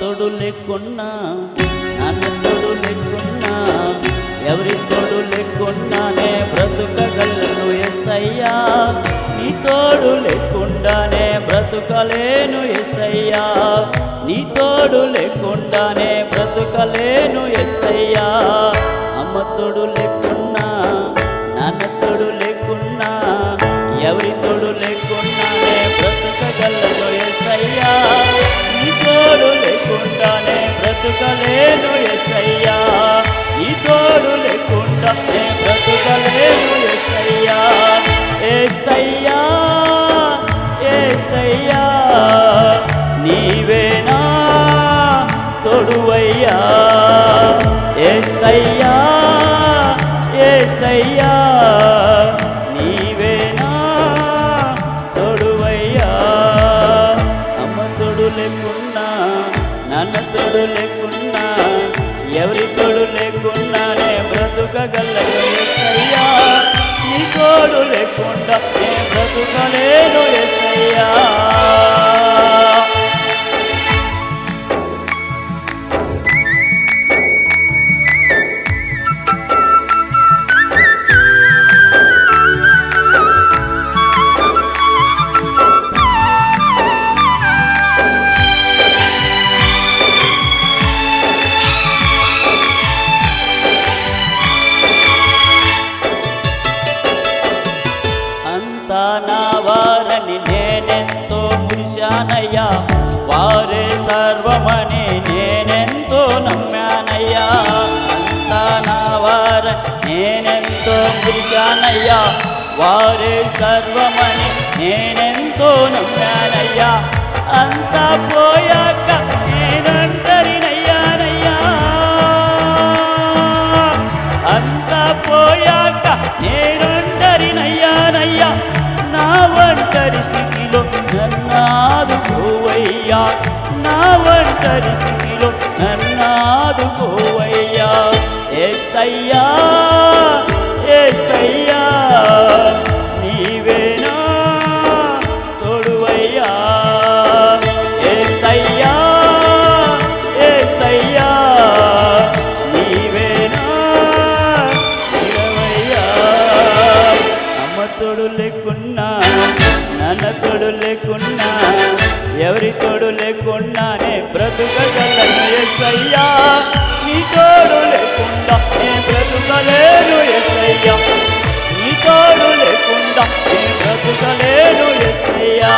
తోడు లేకున్నా నాన్న తోడు లేకున్నా ఎవరి తోడు లేకున్నానే బ్రతుకగలను ఎస్సయ్యా నీ తోడు లేకుండానే బ్రతుకలేను ఎస్సయ్యా నీ తోడు లేకుండానే బ్రతుకలేను ఎస్సయ్యా అమ్మ తోడు లేకున్నా నాన్న తోడు లేకున్నా ఎవరి తోడు లేకున్నానే బ్రతుకగలను ఎస్సయ్యా నీ తోడు లేకుండానే బ్రతుకలేను ఎస్సయ్యా నీ తోడు లేకుండా నే బ్రతుకలేను ఎస్సయ్యా ఏసయ్యా ఏసయ్యా నీవేనా తోడువయ్యా ఏసయ్యా ఏసయ్యా నీవేనా తోడువయ్యా అమ్మ తోడు లేకున్నా నాన్న తోడు లేకున్నా ఎవరి తోడు లేకున్నానే బ్రతుకగలను ఎసయ్యా నీ తోడు లేకుండా నే బ్రతుకలేను ఎసయ్యా అంతా నా వారని నేనెంతో మురిశానయ్యా వారే సర్వమని నేనెంతో నమ్మానయ్యా అంతా నా వారని నేనెంతో మురిశానయ్యా వారే సర్వమని నేనెంతో నమ్మానయ్యా అంతా పోయాక నేనంటరినయ్యానయ్యా అంతా పోయాక నేనుండరినయ్యానయ్యా నా ఒంటరి స్థితిలో నన్నాదుకోవయ్యా నా ఒంటరి స్థితిలో నన్నాదుకోవయ్యా ఏసయ్యా ఏసయ్యా నీవేనా తోడువయ్యా ఏసయ్యా ఏసయ్యా నీవేనా నీవయ్యా అమ్మ తోడు లేకున్నా నాన్న తోడు లేకున్నా ఎవరి తోడు లేకున్నానే బ్రతుకగలను ఎస్సయ్యా నీ తోడు లేకుండా నే బ్రతుకలేను ఎస్సయ్యా నీ తోడు లేకుండా నే బ్రతుకలేను ఎస్సయ్యా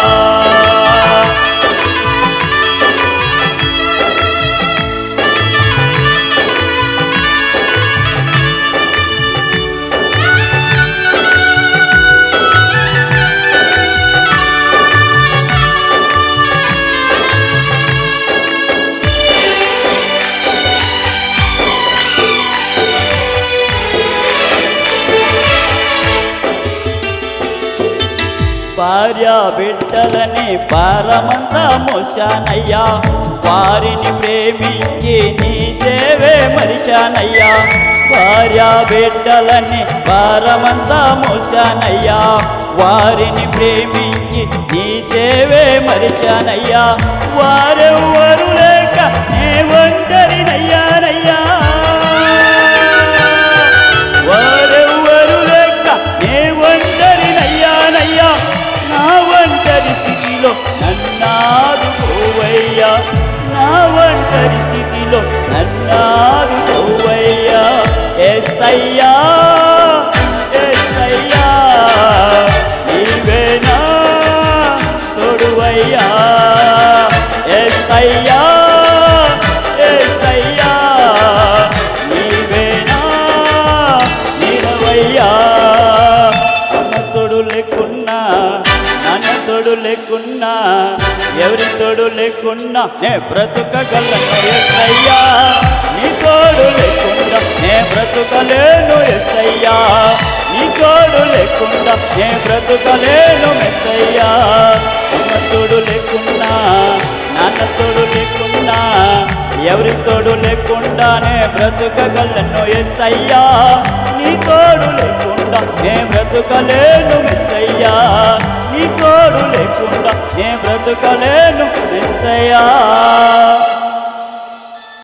భార్య బిడ్డలని పారమంతా మోశానయ్యా వారిని ప్రేమించి నీ సేవే మరిచానయ్యా భార్య బిడ్డలని పారమంతా మోశానయ్యా వారిని ప్రేమించి నీ సేవే మరిచానయ్యా వారెవ్వరు లేక నే ఒంటరినయ్యానయ్యా వారెవ్వరు లేక నే ఒంటరినయ్యానయ్యా నా ఒంటరి స్థితిలో నన్నాదుకోవయ్యా నా ఒంటరి స్థితిలో నన్నాదుకోవయ్యా ఎస్సయ్యా ఎస్సయ్యా నీవేనా తోడువయ్యా ఎస్సయ్యా ఎస్సయ్యా నీవేనా నీరవయ్యా అమ్మ తోడు లేకున్నా నాన్న తోడు లేకున్నా ఎవరి తోడు లేకున్నా నే బ్రతుకగలను ఎస్సయ్యా నీ తోడు లేకుండా నే బ్రతుకలేను ఎస్సయ్యా నీ తోడు లేకుండా నే బ్రతుకలేను మెస్సయ్యా అమ్మ తోడు లేకున్నా నాన్న తోడు లేకున్నా ఎవరి తోడు లేకుండానే బ్రతుకగలను ఎస్సయ్యా నీ తోడు లేకుండా నే బ్రతుకలేను మెస్సయ్యా నీ తోడు లేకుండా నే బ్రతుకలేను మెస్సయ్యా